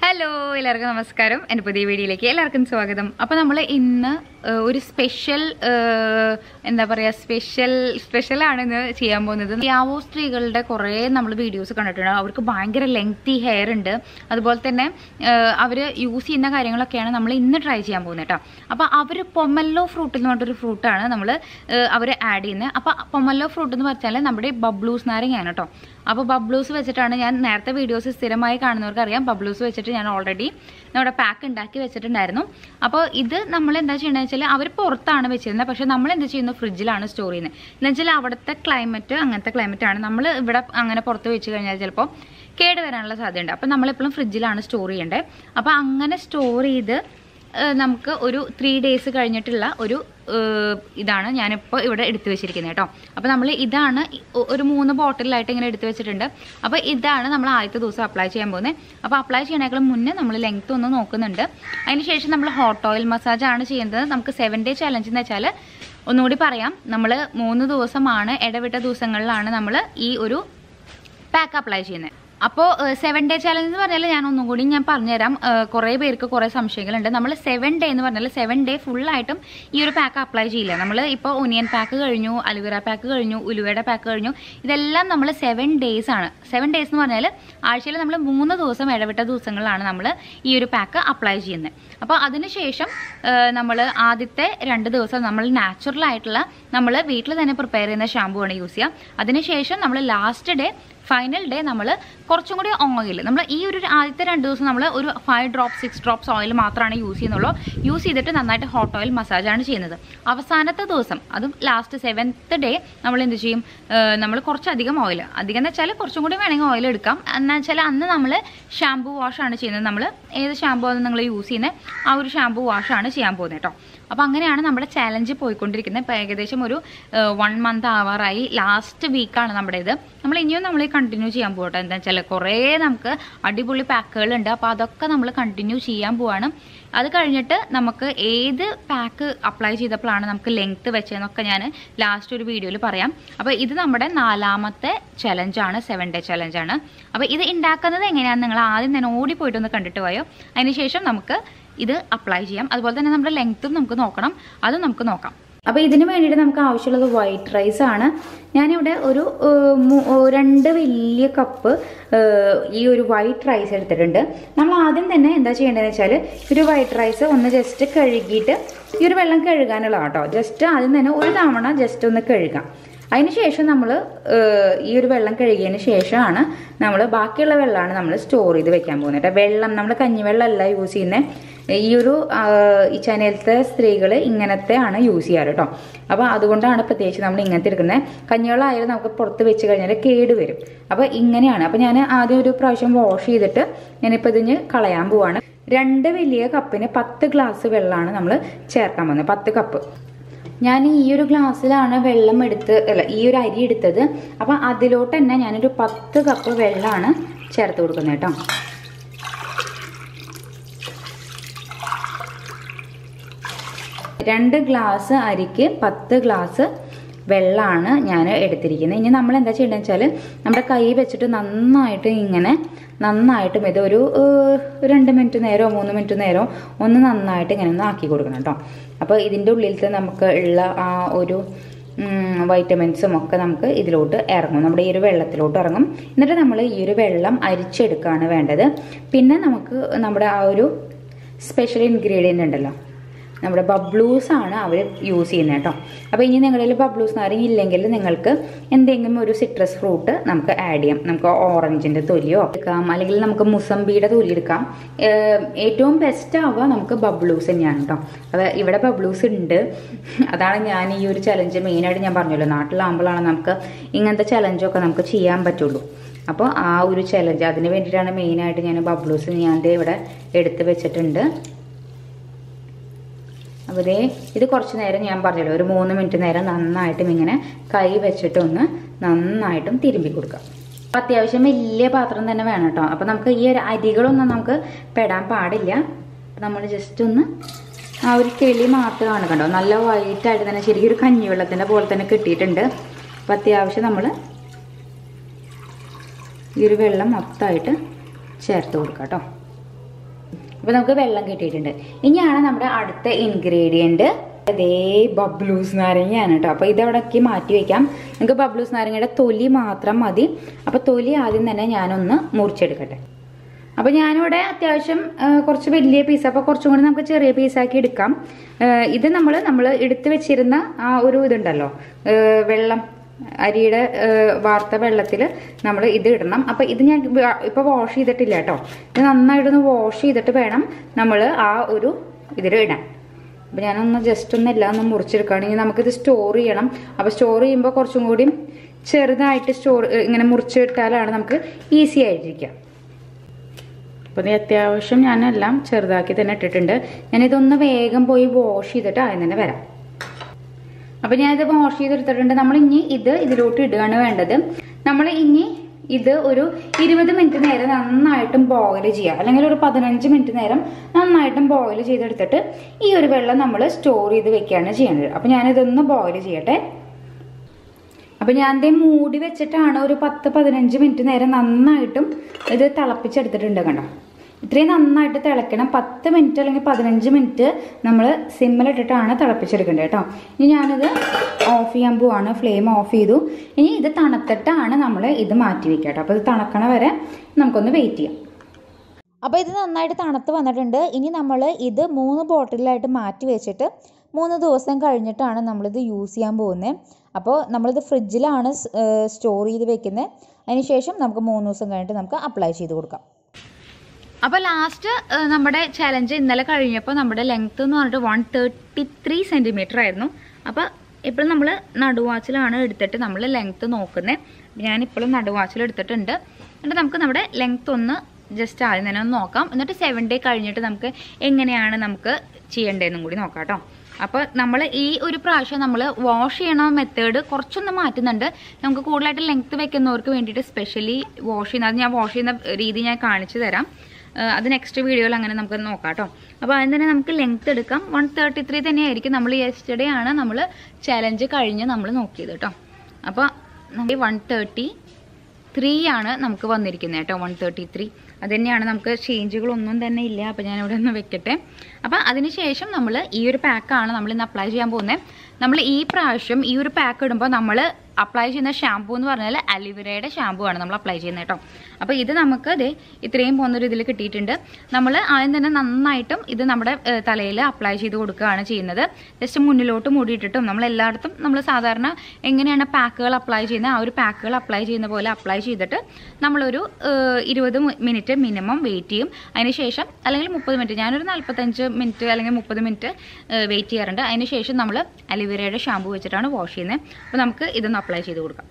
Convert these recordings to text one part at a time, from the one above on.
hello എല്ലാവർക്കും നമസ്കാരം എൻ്റെ പുതിയ വീഡിയോയിലേക്ക് എല്ലാവർക്കും സ്വാഗതം അപ്പോൾ നമ്മൾ ഇന്ന് ഏഹ്, ഒരു സ്പെഷ്യൽ ഏഹ്, എന്താ പറയുക സ്പെഷ്യൽ സ്പെഷ്യലാണ് ഇന്ന് ചെയ്യാൻ പോകുന്നത് യാവോ സ്ത്രീകളുടെ കുറേ നമ്മൾ വീഡിയോസ് കണ്ടിട്ടുണ്ട് അവർക്ക് ഭയങ്കര ലെങ്തി ഹെയർ ഉണ്ട് അതുപോലെ തന്നെ അവർ യൂസ് ചെയ്യുന്ന കാര്യങ്ങളൊക്കെയാണ് നമ്മൾ ഇന്ന് ട്രൈ ചെയ്യാൻ പോകുന്നത് കേട്ടോ അപ്പോൾ അവർ പൊമല്ലോ ഫ്രൂട്ട് എന്ന് പറഞ്ഞിട്ടൊരു ഫ്രൂട്ടാണ് നമ്മൾ അവർ ആഡ് ചെയ്യുന്നത് അപ്പോൾ പൊമല്ലോ ഫ്രൂട്ട് എന്ന് പറഞ്ഞാൽ നമ്മുടെ ബബ്ലൂസ് നാരങ്ങയാണ് കേട്ടോ അപ്പോൾ ബബ്ലൂസ് വെച്ചിട്ടാണ് ഞാൻ നേരത്തെ വീഡിയോസ് സ്ഥിരമായി കാണുന്നവർക്ക് അറിയാം ബബ്ലൂസ് വെച്ചിട്ട് ഞാൻ ഓൾറെഡി നമ്മുടെ പാക്ക് ഉണ്ടാക്കി വെച്ചിട്ടുണ്ടായിരുന്നു അപ്പോൾ ഇത് നമ്മൾ എന്താ ചെയ്യണമെന്ന് വെച്ചാൽ അവർ പുറത്താണ് വെച്ചിരുന്നത് പക്ഷേ നമ്മൾ എന്ത് ചെയ്യുന്നു ഫ്രിഡ്ജിലാണ് സ്റ്റോർ ചെയ്യുന്നത് എന്ന് വെച്ചാൽ അവിടുത്തെ ക്ലൈമറ്റ് അങ്ങനത്തെ ക്ലൈമറ്റ് ആണ് നമ്മൾ ഇവിടെ അങ്ങനെ പുറത്ത് വെച്ച് കഴിഞ്ഞാൽ ചിലപ്പോൾ കേട് വരാനുള്ള സാധ്യതയുണ്ട് അപ്പോൾ നമ്മളെപ്പോഴും ഫ്രിഡ്ജിലാണ് സ്റ്റോർ ചെയ്യേണ്ടത് അപ്പോൾ അങ്ങനെ സ്റ്റോർ ചെയ്ത് ഏഹ് നമുക്ക് ഒരു ത്രീ ഡേയ്സ് കഴിഞ്ഞിട്ടുള്ള ഒരു ഏഹ് ഇതാണ് ഞാനിപ്പോൾ ഇവിടെ എടുത്തു വെച്ചിരിക്കുന്നത് കേട്ടോ അപ്പോൾ നമ്മൾ ഇതാണ് ഈ ഒ- ഒരു മൂന്ന് ബോട്ടിലായിട്ട് ഇങ്ങനെ എടുത്തു വെച്ചിട്ടുണ്ട് അപ്പോൾ ഇതാണ് നമ്മൾ ആദ്യത്തെ ദിവസം അപ്ലൈ ചെയ്യാൻ പോകുന്നത് അപ്പോൾ അപ്ലൈ ചെയ്യണേക്കാളും മുന്നേ നമ്മൾ ലെങ്ത് ഒന്ന് നോക്കുന്നുണ്ട് അതിന് ശേഷം നമ്മൾ ഹോട്ട് ഓയിൽ മസാജ് ആണ് ചെയ്യുന്നത് നമുക്ക് സെവൻ ഡേ ചലഞ്ച് എന്ന് വെച്ചാൽ ഒന്നുകൂടി പറയാം നമ്മൾ മൂന്ന് ദിവസമാണ് ഇടവിട്ട ദിവസങ്ങളിലാണ് നമ്മൾ ഈ ഒരു പാക്ക് അപ്ലൈ ചെയ്യുന്നത് അപ്പോൾ സെവൻ ഡേ ചാലഞ്ച് എന്ന് പറഞ്ഞാൽ ഞാൻ ഒന്നും കൂടി ഞാൻ പറഞ്ഞുതരാം ഏഹ്, കുറേ പേർക്ക് കുറേ സംശയങ്ങളുണ്ട് നമ്മൾ സെവൻ ഡേ എന്ന് പറഞ്ഞാൽ സെവൻ ഡേ ഫുള്ളായിട്ടും ഈ ഒരു പാക്ക് അപ്ലൈ ചെയ്യില്ല നമ്മൾ ഇപ്പോൾ ഒനിയൻ പാക്ക് കഴിഞ്ഞു അലുവേറ പാക്ക് കഴിഞ്ഞു ഉലുവയുടെ പാക്ക് കഴിഞ്ഞു ഇതെല്ലാം നമ്മൾ സെവൻ ഡേയ്സ് ആണ് സെവൻ ഡേയ്സ് എന്ന് പറഞ്ഞാൽ ആഴ്ചയിൽ നമ്മൾ മൂന്ന് ദിവസം ഇടവിട്ട ദിവസങ്ങളിലാണ് നമ്മൾ ഈ ഒരു പാക്ക് അപ്ലൈ ചെയ്യുന്നത് അപ്പോൾ അതിനുശേഷം നമ്മൾ ആദ്യത്തെ രണ്ട് ദിവസം നമ്മൾ നാച്ചുറൽ ആയിട്ടുള്ള നമ്മൾ വീട്ടിൽ തന്നെ പ്രിപ്പയർ ചെയ്യുന്ന ഷാമ്പു ആണ് യൂസ് ചെയ്യുക അതിനുശേഷം നമ്മൾ ലാസ്റ്റ് ഡേ ഫൈനൽ ഡേ നമ്മൾ കുറച്ചും കൂടി ഓയിൽ നമ്മൾ ഈ ഒരു ആദ്യത്തെ രണ്ട് ദിവസം നമ്മൾ ഒരു five drop six drops oil മാത്രമാണ് യൂസ് ചെയ്യുന്നുള്ളൂ യൂസ് ചെയ്തിട്ട് നന്നായിട്ട് ഹോട്ട് ഓയിൽ മസാജാണ് ചെയ്യുന്നത് അവസാനത്തെ ദിവസം അതും ലാസ്റ്റ് സെവൻത്ത് ഡേ നമ്മൾ എന്ത് ചെയ്യും നമ്മൾ കുറച്ചധികം ഓയിൽ അധികം എന്ന് വെച്ചാൽ കുറച്ചും കൂടി വേണമെങ്കിൽ ഓയിൽ എടുക്കാം എന്ന് വെച്ചാൽ അന്ന് നമ്മൾ ഷാമ്പു വാഷാണ് ചെയ്യുന്നത് നമ്മൾ ഏത് ഷാമ്പു ആണ് നിങ്ങൾ യൂസ് ചെയ്യുന്നത് ആ ഒരു ഷാമ്പു വാഷാണ് ചെയ്യാൻ പോകുന്നത് കേട്ടോ അപ്പോൾ അങ്ങനെയാണ് നമ്മുടെ ചാലഞ്ച് പോയിക്കൊണ്ടിരിക്കുന്നത് ഇപ്പോൾ ഏകദേശം ഒരു വൺ മന്ത് ആവാറായി ലാസ്റ്റ് വീക്കാണ് നമ്മുടെ ഇത് നമ്മൾ ഇനിയും നമ്മൾ കണ്ടിന്യൂ ചെയ്യാൻ പോകട്ടെ എന്താ വെച്ചാൽ കുറേ നമുക്ക് അടിപൊളി പാക്കുകളുണ്ട് അപ്പോൾ അതൊക്കെ നമ്മൾ കണ്ടിന്യൂ ചെയ്യാൻ പോവാണ് അത് കഴിഞ്ഞിട്ട് നമുക്ക് ഏത് പാക്ക് അപ്ലൈ ചെയ്തപ്പോഴാണ് നമുക്ക് ലെങ്ത്ത് വെച്ചതെന്നൊക്കെ ഞാൻ ലാസ്റ്റ് ഒരു വീഡിയോയിൽ പറയാം അപ്പോൾ ഇത് നമ്മുടെ നാലാമത്തെ ചലഞ്ചാണ് സെവൻ ഡേ ചലഞ്ചാണ് അപ്പോൾ ഇത് ഉണ്ടാക്കുന്നത് എങ്ങനെയാണെന്ന് നിങ്ങൾ ആദ്യം തന്നെ ഓടിപ്പോയിട്ടൊന്ന് കണ്ടിട്ട് പോയോ അതിനുശേഷം നമുക്ക് ഇത് അപ്ലൈ ചെയ്യാം അതുപോലെ തന്നെ നമ്മുടെ ലെങ്ത്തും നമുക്ക് നോക്കണം അതും നമുക്ക് നോക്കാം അപ്പോൾ ഇതിന് വേണ്ടിയിട്ട് നമുക്ക് ആവശ്യമുള്ളത് വൈറ്റ് റൈസ് ആണ് ഞാനിവിടെ ഒരു ഏഹ്, മു- ഏഹ്, രണ്ട് വലിയ കപ്പ് ഏഹ്, ഈ ഒരു വൈറ്റ് റൈസ് എടുത്തിട്ടുണ്ട് നമ്മൾ ആദ്യം തന്നെ എന്താ ചെയ്യേണ്ടതെന്ന് വെച്ചാൽ ഒരു വൈറ്റ് റൈസ് ഒന്ന് ജസ്റ്റ് കഴുകിയിട്ട് ഈ ഒരു വെള്ളം കഴുകാനുള്ള കേട്ടോ ജസ്റ്റ് ആദ്യം തന്നെ ഒരു തവണ ജസ്റ്റ് ഒന്ന് കഴുകാം അതിനുശേഷം നമ്മൾ ഈ ഒരു വെള്ളം കഴുകിയതിന് ശേഷമാണ് നമ്മൾ ബാക്കിയുള്ള വെള്ളമാണ് നമ്മൾ സ്റ്റോർ ചെയ്ത് വെക്കാൻ പോകുന്നത് കേട്ടോ വെള്ളം നമ്മൾ കഞ്ഞിവെള്ളമല്ല യൂസ് ചെയ്യുന്നത് ഈ ഒരു ആ, ഈ ചനയിലത്തെ സ്ത്രീകൾ ഇങ്ങനത്തെ ആണ് യൂസ് ചെയ്യാറ് കേട്ടോ അപ്പോൾ അതുകൊണ്ടാണ് പ്രത്യേകിച്ച് നമ്മൾ ഇങ്ങനത്തെ എടുക്കുന്നത് കഞ്ഞിവെള്ളം ആയാലും നമുക്ക് പുറത്ത് വെച്ച് കഴിഞ്ഞാൽ കേട് വരും അപ്പോൾ ഇങ്ങനെയാണ് അപ്പോൾ ഞാൻ ആദ്യം ഒരു പ്രാവശ്യം വാഷ് ചെയ്തിട്ട് ഞാനിപ്പോൾ ഇതിന് കളയാൻ പോവാണ് രണ്ട് വലിയ കപ്പിന് പത്ത് ഗ്ലാസ് വെള്ളമാണ് നമ്മൾ ചേർക്കാൻ പോകുന്നത് പത്ത് കപ്പ് ഞാൻ ഈ ഒരു ഗ്ലാസ്സിലാണ് വെള്ളം എടുത്ത് അല്ല ഈ ഒരു അരി എടുത്തത് അപ്പം അതിലോട്ട് തന്നെ ഞാനൊരു പത്ത് കപ്പ് വെള്ളമാണ് ചേർത്ത് കൊടുക്കുന്നത് കേട്ടോ രണ്ട് ഗ്ലാസ് അരിക്ക് പത്ത് ഗ്ലാസ് വെള്ളമാണ് ഞാൻ എടുത്തിരിക്കുന്നത് ഇനി നമ്മൾ എന്താ ചെയ്യേണ്ടതെന്ന് വെച്ചാൽ നമ്മുടെ കൈ വെച്ചിട്ട് നന്നായിട്ട് ഇങ്ങനെ നന്നായിട്ടും ഇത് ഒരു ഏഹ്, രണ്ട് മിനിറ്റ് നേരമോ മൂന്ന് മിനിറ്റ് നേരമോ ഒന്ന് നന്നായിട്ട് ഇങ്ങനെ ഒന്ന് ആക്കി കൊടുക്കണം കേട്ടോ അപ്പോൾ ഇതിൻ്റെ ഉള്ളിലത്തെ നമുക്ക് ഉള്ള ആ ഒരു വൈറ്റമിൻസും ഒക്കെ നമുക്ക് ഇതിലോട്ട് ഇറങ്ങും നമ്മുടെ ഈ ഒരു വെള്ളത്തിലോട്ട് ഇറങ്ങും എന്നിട്ട് നമ്മൾ ഈ ഒരു വെള്ളം അരിച്ചെടുക്കുകയാണ് വേണ്ടത് പിന്നെ നമുക്ക് നമ്മുടെ ആ ഒരു സ്പെഷ്യൽ ഇൻഗ്രീഡിയൻ്റ് ഉണ്ടല്ലോ നമ്മുടെ ബബ്ലൂസ് ആണ് അവർ യൂസ് ചെയ്യുന്നത് കേട്ടോ അപ്പോൾ ഇനി നിങ്ങളുടെ കയ്യിൽ ബബ്ലൂസ് നാരങ്ങ ഇല്ലെങ്കിൽ നിങ്ങൾക്ക് എന്തെങ്കിലും ഒരു സിട്രസ് ഫ്രൂട്ട് നമുക്ക് ആഡ് ചെയ്യാം നമുക്ക് ഓറഞ്ചിൻ്റെ തൊലിയോ എടുക്കാം അല്ലെങ്കിൽ നമുക്ക് മുസമ്പിയുടെ തൊലി എടുക്കാം ഏഹ് ഏറ്റവും ബെസ്റ്റ് ആവുക നമുക്ക് ബബ്ലൂസ് തന്നെയാണ് കേട്ടോ അപ്പോൾ ഇവിടെ ബബ്ലൂസ് ഉണ്ട് അതാണ് ഞാൻ ഈ ഒരു ചലഞ്ച് മെയിനായിട്ട് ഞാൻ പറഞ്ഞല്ലോ നാട്ടിലാകുമ്പോഴാണ് നമുക്ക് ഇങ്ങനത്തെ ചലഞ്ചൊക്കെ നമുക്ക് ചെയ്യാൻ പറ്റുള്ളൂ അപ്പോൾ ആ ഒരു ചലഞ്ച് അതിന് വേണ്ടിയിട്ടാണ് മെയിനായിട്ട് ഞാൻ ബബ്ലൂസ് ഞാൻ ദേ ഇവിടെ എടുത്ത് വെച്ചിട്ടുണ്ട് അപ്പോൾ ദേ ഇത് കുറച്ച് നേരം ഞാൻ പറഞ്ഞല്ലോ ഒരു മൂന്ന് മിനിറ്റ് നേരം നന്നായിട്ടും ഇങ്ങനെ കൈ വെച്ചിട്ടൊന്ന് നന്നായിട്ടും തിരുമ്പി കൊടുക്കാം അപ്പം അത്യാവശ്യം വലിയ പാത്രം തന്നെ വേണം കേട്ടോ അപ്പം നമുക്ക് ഈ ഒരു അരികളൊന്നും നമുക്ക് പെടാൻ പാടില്ല നമ്മൾ ജസ്റ്റ് ഒന്ന് ആ ഒരു തെളി മാത്രമാണ് കണ്ടോ നല്ല വൈറ്റായിട്ട് തന്നെ ശരിക്കും ഒരു കഞ്ഞിവെള്ളത്തിൻ്റെ പോലെ തന്നെ കിട്ടിയിട്ടുണ്ട് അപ്പം അത്യാവശ്യം നമ്മൾ ഈ ഒരു വെള്ളം മൊത്തമായിട്ട് ചേർത്ത് കൊടുക്കാം കേട്ടോ അപ്പോൾ നമുക്ക് വെള്ളം കിട്ടിയിട്ടുണ്ട് ഇനിയാണ് നമ്മുടെ അടുത്ത ഇൻഗ്രീഡിയൻറ്റ് അതേ ബബ്ലൂസ് നാരങ്ങയാണ് കേട്ടോ അപ്പോൾ ഇതവിടേക്ക് മാറ്റി വെക്കാം നിങ്ങൾക്ക് ബബ്ലൂസ് നാരങ്ങയുടെ തൊലി മാത്രം മതി അപ്പോൾ തൊലി ആദ്യം തന്നെ ഞാനൊന്ന് മുറിച്ചെടുക്കട്ടെ അപ്പോൾ ഞാനിവിടെ അത്യാവശ്യം ആ, കുറച്ച് വലിയ പീസ് അപ്പോൾ കുറച്ചും കൂടി നമുക്ക് ചെറിയ പീസാക്കി എടുക്കാം ആ, ഇത് നമ്മൾ നമ്മൾ എടുത്തു വെച്ചിരുന്ന ആ ഒരു ഇതുണ്ടല്ലോ ആ, വെള്ളം അരിയുടെ ആ, വാർത്ത വെള്ളത്തിൽ നമ്മൾ ഇത് ഇടണം അപ്പോൾ ഇത് ഞാൻ ഇപ്പോൾ വാഷ് ചെയ്തിട്ടില്ല കേട്ടോ ഇത് നന്നായിട്ടൊന്ന് വാഷ് ചെയ്തിട്ട് വേണം നമ്മൾ ആ ഒരു ഇതിൽ ഇടാൻ അപ്പോൾ ഞാനൊന്ന് ജസ്റ്റ് ഒന്ന് എല്ലാം ഒന്ന് മുറിച്ചെടുക്കുകയാണെങ്കിൽ നമുക്കിത് സ്റ്റോർ ചെയ്യണം അപ്പോൾ സ്റ്റോർ ചെയ്യുമ്പോൾ കുറച്ചും കൂടി ചെറുതായിട്ട് സ്റ്റോർ ഇങ്ങനെ മുറിച്ചിട്ടാലാണ് നമുക്ക് ഈസി ആയിട്ടിരിക്കുക അപ്പോൾ ഇത് അത്യാവശ്യം ഞാനെല്ലാം ചെറുതാക്കി തന്നെ ഇട്ടിട്ടുണ്ട് ഞാനിതൊന്ന് വേഗം പോയി വാഷ് ചെയ്തിട്ട് ആദ്യം തന്നെ വരാം അപ്പോൾ ഞാനിത് വാഷ് ചെയ്തെടുത്തിട്ടുണ്ട് നമ്മൾ ഇനി ഇത് ഇതിലോട്ട് ഇടുകയാണ് വേണ്ടത് നമ്മൾ ഇനി ഇത് ഒരു ഇരുപത് മിനിറ്റ് നേരം നന്നായിട്ടും ബോയിൽ ചെയ്യുക അല്ലെങ്കിൽ ഒരു പതിനഞ്ച് മിനിറ്റ് നേരം നന്നായിട്ടും ബോയിൽ ചെയ്തെടുത്തിട്ട് ഈ ഒരു വെള്ളം നമ്മൾ സ്റ്റോർ ചെയ്ത് വെക്കുകയാണ് ചെയ്യുന്നത് അപ്പോൾ ഞാനിതൊന്ന് ബോയിൽ ചെയ്യട്ടെ അപ്പം ഞാൻ ദേ മൂടി വെച്ചിട്ടാണ് ഒരു പത്ത് പതിനഞ്ച് മിനിറ്റ് നേരം നന്നായിട്ടും ഇത് തിളപ്പിച്ചെടുത്തിട്ടുണ്ട് കണ്ടോ ഇത്രയും നന്നായിട്ട് തിളയ്ക്കണം പത്ത് മിനിറ്റ് അല്ലെങ്കിൽ പതിനഞ്ച് മിനിറ്റ് നമ്മൾ സിമ്മിലിട്ടിട്ടാണ് തിളപ്പിച്ചെടുക്കേണ്ടത് കേട്ടോ ഇനി ഞാനിത് ഓഫ് ചെയ്യാൻ പോവാണ് ഫ്ലെയിം ഓഫ് ചെയ്തു ഇനി ഇത് തണുത്തിട്ടാണ് നമ്മൾ ഇത് മാറ്റി വെക്കുക കേട്ടോ അപ്പോൾ ഇത് തണുക്കണ വരെ നമുക്കൊന്ന് വെയിറ്റ് ചെയ്യാം അപ്പോൾ ഇത് നന്നായിട്ട് തണുത്ത് വന്നിട്ടുണ്ട് ഇനി നമ്മൾ ഇത് മൂന്ന് ബോട്ടിലായിട്ട് മാറ്റി വെച്ചിട്ട് മൂന്ന് ദിവസം കഴിഞ്ഞിട്ടാണ് നമ്മളിത് യൂസ് ചെയ്യാൻ പോകുന്നത് അപ്പോൾ നമ്മളിത് ഫ്രിഡ്ജിലാണ് സ്റ്റോർ ചെയ്ത് വെക്കുന്നത് അതിനുശേഷം നമുക്ക് മൂന്ന് ദിവസം കഴിഞ്ഞിട്ട് നമുക്ക് അപ്ലൈ ചെയ്ത് കൊടുക്കാം അപ്പോൾ ലാസ്റ്റ് നമ്മുടെ ചലഞ്ച് ഇന്നലെ കഴിഞ്ഞപ്പോൾ നമ്മുടെ ലെങ്ത് എന്ന് പറഞ്ഞിട്ട് വൺ തേർട്ടി ത്രീ സെൻറ്റിമീറ്റർ ആയിരുന്നു അപ്പോൾ ഇപ്പോഴും നമ്മൾ നടുവാച്ചിലാണ് എടുത്തിട്ട് നമ്മൾ ലെങ്ത് നോക്കുന്നത് ഞാനിപ്പോഴും നടുവാച്ചിൽ എടുത്തിട്ടുണ്ട് എന്നിട്ട് നമുക്ക് നമ്മുടെ ലെങ്ത് ഒന്ന് ജസ്റ്റ് ആദ്യം തന്നെ ഒന്ന് നോക്കാം എന്നിട്ട് സെവൻ ഡേ കഴിഞ്ഞിട്ട് നമുക്ക് എങ്ങനെയാണ് നമുക്ക് ചെയ്യേണ്ടതെന്നും കൂടി നോക്കാം കേട്ടോ അപ്പോൾ നമ്മൾ ഈ ഒരു പ്രാവശ്യം നമ്മൾ വാഷ് ചെയ്യണ മെത്തേഡ് കുറച്ചൊന്ന് മാറ്റുന്നുണ്ട് നമുക്ക് കൂടുതലായിട്ട് ലെങ്ത് വെക്കുന്നവർക്ക് വേണ്ടിയിട്ട് സ്പെഷ്യലി വാഷ് ചെയ്യുന്ന അത് ഞാൻ വാഷ് ചെയ്യുന്ന രീതി ഞാൻ കാണിച്ചു തരാം ഏഹ് അത് നെക്സ്റ്റ് വീഡിയോയിൽ അങ്ങനെ നമുക്ക് നോക്കാം കേട്ടോ അപ്പോൾ അതിന് തന്നെ നമുക്ക് ലെങ്ത് എടുക്കാം വൺ തേർട്ടി ത്രീ തന്നെയായിരിക്കും നമ്മൾ യെസ്റ്റർഡേ ആണ് നമ്മൾ ചലഞ്ച് കഴിഞ്ഞ് നമ്മൾ നോക്കിയത് കേട്ടോ അപ്പോൾ നമുക്ക് വൺ തേർട്ടി ത്രീ ആണ് നമുക്ക് വന്നിരിക്കുന്നത് കേട്ടോ വൺ തേർട്ടി ത്രീ അത് തന്നെയാണ് നമുക്ക് ചേഞ്ചുകളൊന്നും തന്നെ ഇല്ല അപ്പോൾ ഞാൻ ഇവിടെ ഒന്ന് വെക്കട്ടെ അപ്പോൾ അതിനുശേഷം നമ്മൾ ഈ ഒരു പാക്കാണ് നമ്മൾ ഇന്ന് അപ്ലൈ ചെയ്യാൻ പോകുന്നത് നമ്മൾ ഈ പ്രാവശ്യം ഈ ഒരു പാക്ക് ഇടുമ്പോൾ നമ്മൾ അപ്ലൈ ചെയ്യുന്ന ഷാമ്പൂ എന്ന് പറഞ്ഞാൽ അലിവരയുടെ ഷാമ്പൂ ആണ് നമ്മൾ അപ്ലൈ ചെയ്യുന്നത് കേട്ടോ അപ്പോൾ ഇത് നമുക്ക് അതെ ഇത്രയും പോകുന്നൊരു ഇതിൽ കിട്ടിയിട്ടുണ്ട് നമ്മൾ ആദ്യം തന്നെ നന്നായിട്ടും ഇത് നമ്മുടെ തലയിൽ അപ്ലൈ ചെയ്ത് കൊടുക്കുകയാണ് ചെയ്യുന്നത് ജസ്റ്റ് മുന്നിലോട്ട് മൂടിയിട്ടിട്ടും നമ്മൾ എല്ലായിടത്തും നമ്മൾ സാധാരണ എങ്ങനെയാണ് പാക്കുകൾ അപ്ലൈ ചെയ്യുന്നത് ആ ഒരു പാക്കുകൾ അപ്ലൈ ചെയ്യുന്ന പോലെ അപ്ലൈ ചെയ്തിട്ട് നമ്മളൊരു ഏഹ്, ഇരുപത് മിനിറ്റ് മിനിമം വെയിറ്റ് ചെയ്യും അതിനുശേഷം അല്ലെങ്കിൽ മുപ്പത് മിനിറ്റ് ഞാനൊരു നാൽപ്പത്തഞ്ച് മിനിറ്റ് അല്ലെങ്കിൽ മുപ്പത് മിനിറ്റ് വെയിറ്റ് ചെയ്യാറുണ്ട് അതിനുശേഷം നമ്മൾ അലിവേരയുടെ ഷാമ്പൂ വെച്ചിട്ടാണ് വാഷ് ചെയ്യുന്നത് അപ്പോൾ നമുക്ക് ഇതൊന്ന് അപ്ലൈ ചെയ്ത് കൊടുക്കാം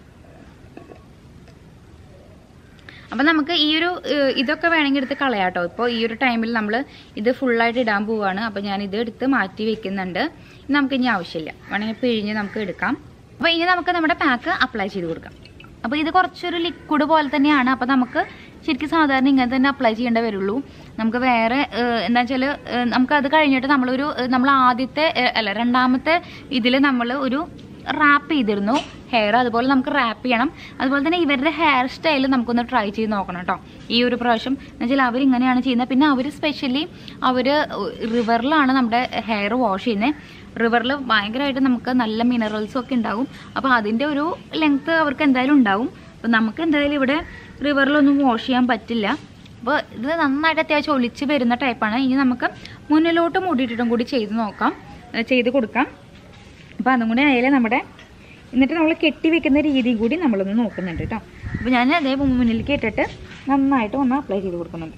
അപ്പം നമുക്ക് ഈ ഒരു ഏഹ്, ഇതൊക്കെ വേണമെങ്കിൽ എടുത്ത് കളയാട്ടോ ഇപ്പോൾ ഈ ഒരു ടൈമിൽ നമ്മൾ ഇത് ഫുള്ളായിട്ട് ഇടാൻ പോവുകയാണ് അപ്പോൾ ഞാൻ ഇത് എടുത്ത് മാറ്റി വെക്കുന്നുണ്ട് ഇത് നമുക്ക് ഇനി ആവശ്യമില്ല വേണമെങ്കിൽ പിഴിഞ്ഞ് നമുക്ക് എടുക്കാം അപ്പോൾ ഇനി നമുക്ക് നമ്മുടെ പാക്ക് അപ്ലൈ ചെയ്ത് കൊടുക്കാം അപ്പോൾ ഇത് കുറച്ചൊരു ലിക്വിഡ് പോലെ തന്നെയാണ് അപ്പോൾ നമുക്ക് ശരിക്കും സാധാരണ ഇങ്ങനെ തന്നെ അപ്ലൈ ചെയ്യേണ്ടി വരുള്ളൂ നമുക്ക് വേറെ ഏഹ്, എന്താ വെച്ചാൽ നമുക്ക് അത് കഴിഞ്ഞിട്ട് നമ്മളൊരു ഏഹ്, നമ്മൾ ആദ്യത്തെ ഏഹ്, അല്ല രണ്ടാമത്തെ ഇതിൽ നമ്മൾ ഒരു റാപ്പ് ചെയ്തിരുന്നു ഹെയർ അതുപോലെ നമുക്ക് റാപ്പ് ചെയ്യണം അതുപോലെ തന്നെ ഇവരുടെ ഹെയർ സ്റ്റൈൽ നമുക്കൊന്ന് ട്രൈ ചെയ്ത് നോക്കണം കേട്ടോ ഈ ഒരു പ്രാവശ്യം എന്നുവെച്ചാൽ അവരിങ്ങനെയാണ് ചെയ്യുന്നത് പിന്നെ അവർ സ്പെഷ്യലി അവർ റിവറിലാണ് നമ്മുടെ ഹെയർ വാഷ് ചെയ്യുന്നത് റിവറിൽ ഭയങ്കരമായിട്ട് നമുക്ക് നല്ല മിനറൽസും ഒക്കെ ഉണ്ടാവും അപ്പോൾ അതിൻ്റെ ഒരു ലെങ്ത്ത് അവർക്ക് എന്തായാലും ഉണ്ടാവും അപ്പോൾ നമുക്ക് എന്തായാലും ഇവിടെ റിവറിലൊന്നും വാഷ് ചെയ്യാൻ പറ്റില്ല അപ്പോൾ ഇത് നന്നായിട്ട് അത്യാവശ്യം ഒലിച്ച് വരുന്ന ടൈപ്പാണ് ഇനി നമുക്ക് മുന്നിലോട്ട് മൂടിയിട്ടിട്ടും കൂടി ചെയ്ത് നോക്കാം ഏഹ് ചെയ്ത് കൊടുക്കാം അപ്പോൾ അതും കൂടി ആയാലും നമ്മുടെ എന്നിട്ട് നമ്മൾ കെട്ടി വെക്കുന്ന രീതിയും കൂടി നമ്മളൊന്ന് നോക്കുന്നുണ്ട് കേട്ടോ അപ്പോൾ ഞാൻ അതേ മുന്നിലേക്ക് ഇട്ടിട്ട് നന്നായിട്ട് ഒന്ന് അപ്ലൈ ചെയ്ത് കൊടുക്കുന്നുണ്ട്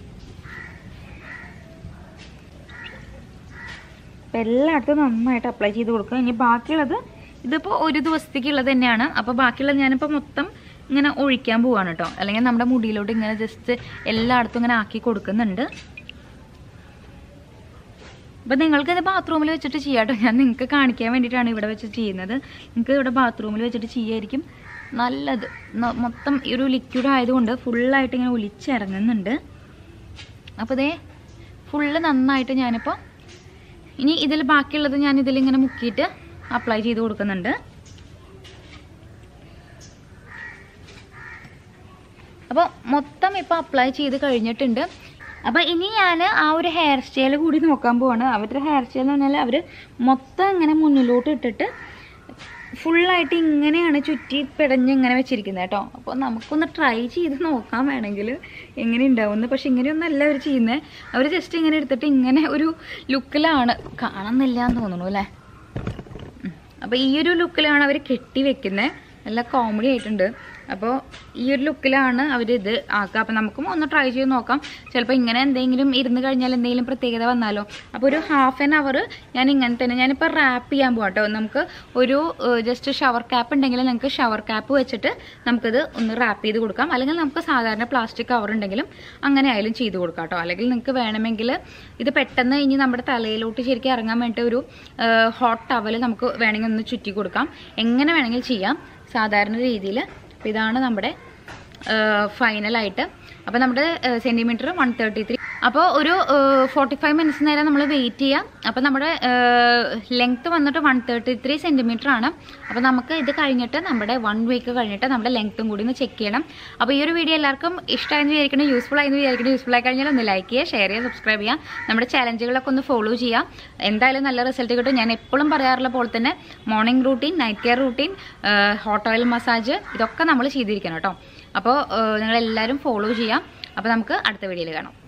അപ്പോൾ എല്ലായിടത്തും നന്നായിട്ട് അപ്ലൈ ചെയ്ത് കൊടുക്കുക ഇനി ബാക്കിയുള്ളത് ഇതിപ്പോൾ ഒരു ദിവസത്തേക്കുള്ളത് തന്നെയാണ് അപ്പോൾ ബാക്കിയുള്ളത് ഞാനിപ്പോൾ മൊത്തം ഇങ്ങനെ ഒഴിക്കാൻ പോവാണ് കേട്ടോ അല്ലെങ്കിൽ നമ്മുടെ മുടിയിലോട്ട് ഇങ്ങനെ ജസ്റ്റ് എല്ലായിടത്തും ഇങ്ങനെ ആക്കി കൊടുക്കുന്നുണ്ട് അപ്പം നിങ്ങൾക്ക് ഇത് ബാത്റൂമിൽ വെച്ചിട്ട് ചെയ്യാം കേട്ടോ ഞാൻ നിങ്ങൾക്ക് കാണിക്കാൻ വേണ്ടിയിട്ടാണ് ഇവിടെ വെച്ച് ചെയ്യുന്നത് നിങ്ങൾക്ക് ഇവിടെ ബാത്റൂമിൽ വെച്ചിട്ട് ചെയ്യായിരിക്കും നല്ലത് ന- മൊത്തം ഈ ഒരു ലിക്വിഡ് ആയതുകൊണ്ട് ഫുള്ളായിട്ട് ഇങ്ങനെ ഒലിച്ചിറങ്ങുന്നുണ്ട് അപ്പോൾ ഇതേ ഫുള്ള് നന്നായിട്ട് ഞാനിപ്പോൾ ഇനി ഇതിൽ ബാക്കിയുള്ളത് ഞാൻ ഇതിലിങ്ങനെ മുക്കിയിട്ട് അപ്ലൈ ചെയ്ത് കൊടുക്കുന്നുണ്ട് അപ്പോൾ മൊത്തം ഇപ്പോൾ അപ്ലൈ ചെയ്ത് കഴിഞ്ഞിട്ടുണ്ട് അപ്പോൾ ഇനി ഞാൻ ആ ഒരു ഹെയർ സ്റ്റൈൽ കൂടി നോക്കാൻ പോവാണ് അവരുടെ ഹെയർ സ്റ്റൈൽ എന്ന് പറഞ്ഞാൽ അവർ മൊത്തം ഇങ്ങനെ മുന്നിലോട്ട് ഇട്ടിട്ട് ഫുള്ളായിട്ട് ഇങ്ങനെയാണ് ചുറ്റി പിടഞ്ഞ് ഇങ്ങനെ വെച്ചിരിക്കുന്നത് കേട്ടോ അപ്പോൾ നമുക്കൊന്ന് ട്രൈ ചെയ്ത് നോക്കാൻ വേണമെങ്കിൽ എങ്ങനെ ഉണ്ടാവുമെന്ന് പക്ഷെ ഇങ്ങനെയൊന്നല്ല അവർ ചെയ്യുന്നത് അവർ ജസ്റ്റ് ഇങ്ങനെ എടുത്തിട്ട് ഇങ്ങനെ ഒരു ലുക്കിലാണ് കാണുന്നില്ല എന്ന് തോന്നുന്നു അല്ലേ അപ്പോൾ ഈ ഒരു ലുക്കിലാണ് അവർ കെട്ടി വെക്കുന്നത് നല്ല കോമഡി ആയിട്ടുണ്ട് അപ്പോൾ ഈ ഒരു ലുക്കിലാണ് അവർ ഇത് ആക്കുക അപ്പോൾ നമുക്കും ഒന്ന് ട്രൈ ചെയ്ത് നോക്കാം ചിലപ്പോൾ ഇങ്ങനെ എന്തെങ്കിലും ഇരുന്ന് കഴിഞ്ഞാൽ എന്തെങ്കിലും പ്രത്യേകത വന്നാലോ അപ്പോൾ ഒരു ഹാഫ് ആൻ അവർ ഞാൻ ഇങ്ങനെ തന്നെ ഞാനിപ്പോൾ റാപ്പ് ചെയ്യാൻ പോകാം കേട്ടോ നമുക്ക് ഒരു ജസ്റ്റ് ഷവർ ക്യാപ്പ് ഉണ്ടെങ്കിൽ നിങ്ങൾക്ക് ഷവർ ക്യാപ്പ് വെച്ചിട്ട് നമുക്കിത് ഒന്ന് റാപ്പ് ചെയ്ത് കൊടുക്കാം അല്ലെങ്കിൽ നമുക്ക് സാധാരണ പ്ലാസ്റ്റിക് കവർ ഉണ്ടെങ്കിലും അങ്ങനെ ആയാലും ചെയ്ത് കൊടുക്കാം കേട്ടോ അല്ലെങ്കിൽ നിങ്ങൾക്ക് വേണമെങ്കിൽ ഇത് പെട്ടെന്ന് ഇനി നമ്മുടെ തലയിലോട്ട് ശരിക്കും ഇറങ്ങാൻ വേണ്ടിയിട്ട് ഒരു ഹോട്ട് ടവൽ നമുക്ക് വേണമെങ്കിൽ ഒന്ന് ചുറ്റി കൊടുക്കാം എങ്ങനെ വേണമെങ്കിൽ ചെയ്യാം സാധാരണ രീതിയിൽ അപ്പോൾ ഇതാണ് നമ്മുടെ ഫൈനലായിട്ട് അപ്പോൾ നമ്മുടെ സെൻറ്റിമീറ്റർ വൺ തേർട്ടി ത്രീ അപ്പോൾ ഒരു ഫോർട്ടി ഫൈവ് മിനിറ്റ്സ് നേരം നമ്മൾ വെയിറ്റ് ചെയ്യാം അപ്പോൾ നമ്മുടെ ലെങ്ത്ത് വന്നിട്ട് വൺ തേർട്ടി ത്രീ സെൻറ്റിമീറ്റർ ആണ് അപ്പോൾ നമുക്ക് ഇത് കഴിഞ്ഞിട്ട് നമ്മുടെ വൺ വീക്ക് കഴിഞ്ഞിട്ട് നമ്മുടെ ലെങ്ത്തും കൂടി ഒന്ന് ചെക്ക് ചെയ്യണം അപ്പോൾ ഈ ഒരു വീഡിയോ എല്ലാവർക്കും ഇഷ്ടമായെന്ന് വിചാരിക്കണം യൂസ്ഫുൾ ആയെന്ന് വിചാരിക്കണം യൂസ്ഫുൾ ആയി കഴിഞ്ഞാൽ ഒന്ന് ലൈക്ക് ചെയ്യുക ഷെയർ ചെയ്യുക സബ്സ്ക്രൈബ് ചെയ്യുക നമ്മുടെ ചാലഞ്ചുകളൊക്കെ ഒന്ന് ഫോളോ ചെയ്യുക എന്തായാലും നല്ല റിസൾട്ട് കിട്ടും ഞാൻ എപ്പോഴും പറയാറുള്ള പോലെ തന്നെ morning routine night care routine hot oil massage ഇതൊക്കെ നമ്മൾ ചെയ്തിരിക്കണം കേട്ടോ അപ്പോൾ നിങ്ങളെല്ലാവരും ഫോളോ ചെയ്യാം അപ്പോൾ നമുക്ക് അടുത്ത വീഡിയോയിൽ കാണാം